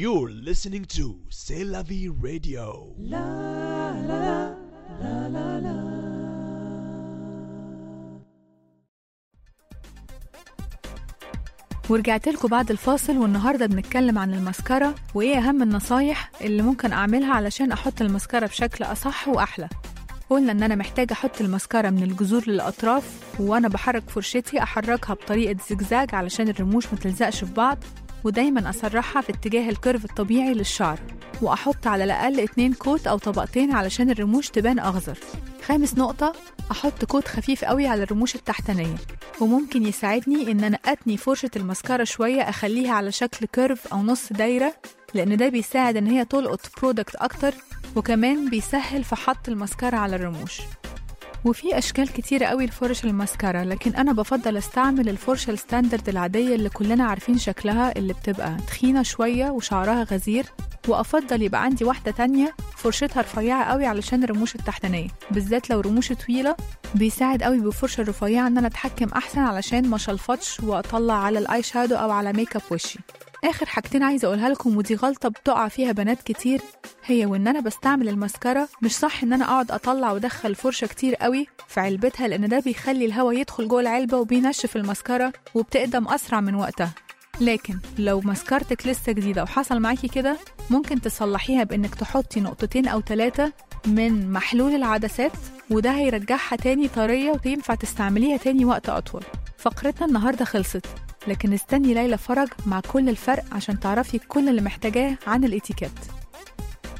You're listening to C'est la vie radio. ورجعت لكم بعد الفاصل والنهارده بنتكلم عن المسكرة وايه اهم النصايح اللي ممكن اعملها علشان احط المسكرة بشكل اصح واحلى قلنا ان انا محتاجة احط المسكرة من الجذور للاطراف وانا بحرك فرشتي احركها بطريقة زجزاج علشان الرموش ما تلزقش في بعض ودايما اسرحها في اتجاه الكيرف الطبيعي للشعر واحط على الاقل اتنين كوت او طبقتين علشان الرموش تبان اخضر خامس نقطة أحط كوت خفيف قوي على الرموش التحتانية وممكن يساعدني إن أنا أتني فرشة المسكرة شوية أخليها على شكل كيرف أو نص دايرة لأن ده بيساعد إن هي تلقط برودكت أكتر وكمان بيسهل في حط المسكرة على الرموش وفي أشكال كتيرة قوي لفرش المسكرة لكن أنا بفضل أستعمل الفرشة الستاندرد العادية اللي كلنا عارفين شكلها اللي بتبقى تخينة شوية وشعرها غزير وأفضل يبقى عندي واحدة تانية فرشتها رفيعة قوي علشان الرموش التحتانية بالذات لو رموش طويلة بيساعد قوي بالفرشة الرفيعة إن أنا أتحكم أحسن علشان ما شلفطش وأطلع على الآي شادو أو على ميك اب وشي آخر حاجتين عايزة أقولها لكم ودي غلطة بتقع فيها بنات كتير هي وإن أنا بستعمل المسكرة مش صح إن أنا أقعد أطلع وأدخل فرشة كتير قوي في علبتها لأن ده بيخلي الهواء يدخل جوه العلبة وبينشف المسكرة وبتقدم أسرع من وقتها لكن لو مسكرتك لسه جديدة وحصل معاكي كده ممكن تصلحيها بإنك تحطي نقطتين أو ثلاثة من محلول العدسات وده هيرجعها تاني طرية وتنفع تستعمليها تاني وقت أطول فقرتنا النهاردة خلصت لكن استني ليلى فرج مع كل الفرق عشان تعرفي كل اللي محتاجاه عن الاتيكيت